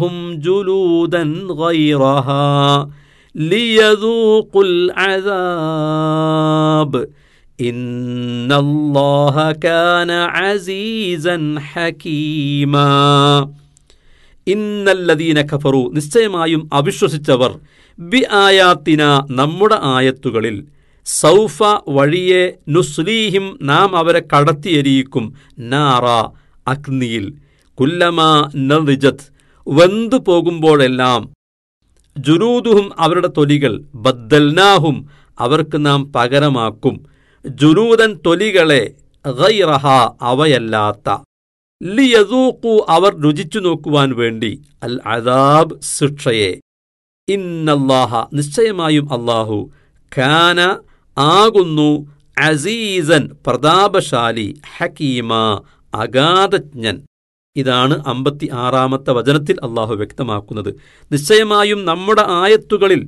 هم جلودا غيرها ليذوقوا العذاب إن الله كان عزيزا حكيما ഇന്നല്ലദീന കഫറു നിശ്ചയമായും അവിശ്വസിച്ചവർ ബി ആയാത്തിന നമ്മുടെ ആയത്തുകളിൽ സൗഫ വഴിയെ നുസ്ലീഹിം നാം അവരെ കടത്തിയെരിയിക്കും നാറ അഗ്നിയിൽ കുല്ലമാ നറിജത് വെന്തു പോകുമ്പോഴെല്ലാം ജുലൂദുഹും അവരുടെ തൊലികൾ ബദ്ദൽനാഹും അവർക്ക് നാം പകരമാക്കും ജുലൂദൻ തൊലികളെ ഗൈറഹ അവയല്ലാത്ത ലിയദൂക്കു അവർ രുചിച്ചു നോക്കുവാൻ വേണ്ടി അൽ അദാബ് ശിക്ഷയെ ഇന്നല്ലാഹ നിശ്ചയമായും അല്ലാഹു ഖാന ആകുന്നു അസീസൻ പ്രതാപശാലി ഹക്കീമ അഗാധജ്ഞൻ ഇതാണ് അമ്പത്തി ആറാമത്തെ വചനത്തിൽ അള്ളാഹു വ്യക്തമാക്കുന്നത് നിശ്ചയമായും നമ്മുടെ ആയത്തുകളിൽ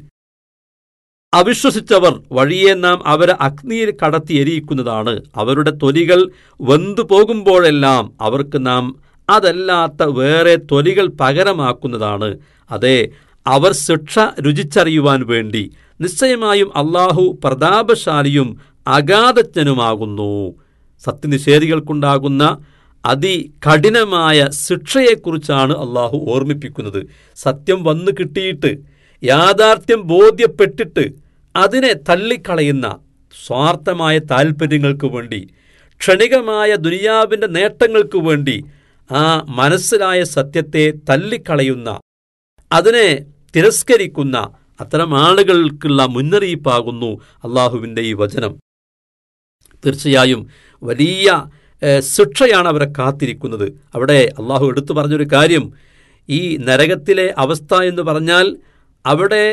അവിശ്വസിച്ചവർ വഴിയെ നാം അവരെ അഗ്നിയിൽ കടത്തി എരിയിക്കുന്നതാണ് അവരുടെ തൊലികൾ വെന്തു പോകുമ്പോഴെല്ലാം അവർക്ക് നാം അതല്ലാത്ത വേറെ തൊലികൾ പകരമാക്കുന്നതാണ് അതെ അവർ ശിക്ഷ രുചിച്ചറിയുവാൻ വേണ്ടി നിശ്ചയമായും അള്ളാഹു പ്രതാപശാലിയും അഗാധജ്ഞനുമാകുന്നു സത്യനിഷേധികൾക്കുണ്ടാകുന്ന അതികഠിനമായ ശിക്ഷയെക്കുറിച്ചാണ് അള്ളാഹു ഓർമ്മിപ്പിക്കുന്നത് സത്യം വന്നു കിട്ടിയിട്ട് യാഥാർത്ഥ്യം ബോധ്യപ്പെട്ടിട്ട് അതിനെ തള്ളിക്കളയുന്ന സ്വാർത്ഥമായ താൽപ്പര്യങ്ങൾക്ക് വേണ്ടി ക്ഷണികമായ ദുനിയാവിൻ്റെ നേട്ടങ്ങൾക്ക് വേണ്ടി ആ മനസ്സിലായ സത്യത്തെ തള്ളിക്കളയുന്ന അതിനെ തിരസ്കരിക്കുന്ന അത്തരം ആളുകൾക്കുള്ള മുന്നറിയിപ്പാകുന്നു അള്ളാഹുവിൻ്റെ ഈ വചനം തീർച്ചയായും വലിയ ശിക്ഷയാണ് അവരെ കാത്തിരിക്കുന്നത് അവിടെ അള്ളാഹു എടുത്തു പറഞ്ഞൊരു കാര്യം ഈ നരകത്തിലെ അവസ്ഥ എന്ന് പറഞ്ഞാൽ അവിടെ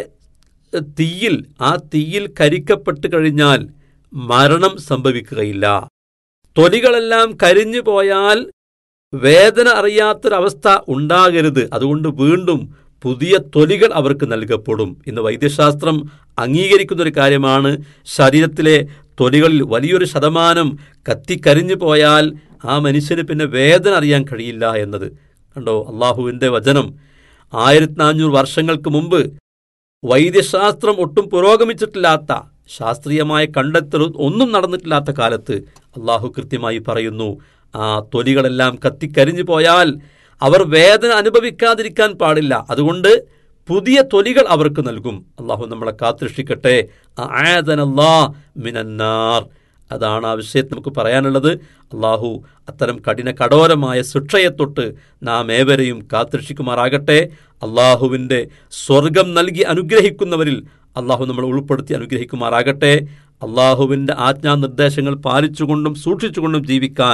തീയിൽ ആ തീയിൽ കരിക്കപ്പെട്ട് കഴിഞ്ഞാൽ മരണം സംഭവിക്കുകയില്ല തൊലികളെല്ലാം കരിഞ്ഞു പോയാൽ വേദന അറിയാത്തൊരവസ്ഥ ഉണ്ടാകരുത് അതുകൊണ്ട് വീണ്ടും പുതിയ തൊലികൾ അവർക്ക് നൽകപ്പെടും ഇന്ന് വൈദ്യശാസ്ത്രം അംഗീകരിക്കുന്ന ഒരു കാര്യമാണ് ശരീരത്തിലെ തൊലികളിൽ വലിയൊരു ശതമാനം കത്തിക്കരിഞ്ഞു പോയാൽ ആ മനുഷ്യന് പിന്നെ വേദന അറിയാൻ കഴിയില്ല എന്നത് കണ്ടോ അള്ളാഹുവിൻ്റെ വചനം ആയിരത്തി നാനൂറ് വർഷങ്ങൾക്ക് മുമ്പ് വൈദ്യശാസ്ത്രം ഒട്ടും പുരോഗമിച്ചിട്ടില്ലാത്ത ശാസ്ത്രീയമായ കണ്ടെത്തൽ ഒന്നും നടന്നിട്ടില്ലാത്ത കാലത്ത് അള്ളാഹു കൃത്യമായി പറയുന്നു ആ തൊലികളെല്ലാം കത്തിക്കരിഞ്ഞു പോയാൽ അവർ വേദന അനുഭവിക്കാതിരിക്കാൻ പാടില്ല അതുകൊണ്ട് പുതിയ തൊലികൾ അവർക്ക് നൽകും അള്ളാഹു നമ്മളെ കാത്തിരക്ഷിക്കട്ടെ ആയതനല്ലാ മിനന്നാർ അതാണ് ആ വിഷയത്തിൽ നമുക്ക് പറയാനുള്ളത് അള്ളാഹു അത്തരം കഠിന കഠോരമായ ശിക്ഷയെ തൊട്ട് നാം ഏവരെയും കാത്തിരക്ഷിക്കുമാറാകട്ടെ അള്ളാഹുവിൻ്റെ സ്വർഗം നൽകി അനുഗ്രഹിക്കുന്നവരിൽ അള്ളാഹു നമ്മൾ ഉൾപ്പെടുത്തി അനുഗ്രഹിക്കുമാറാകട്ടെ അള്ളാഹുവിൻ്റെ ആജ്ഞാനിർദ്ദേശങ്ങൾ പാലിച്ചുകൊണ്ടും സൂക്ഷിച്ചുകൊണ്ടും ജീവിക്കാൻ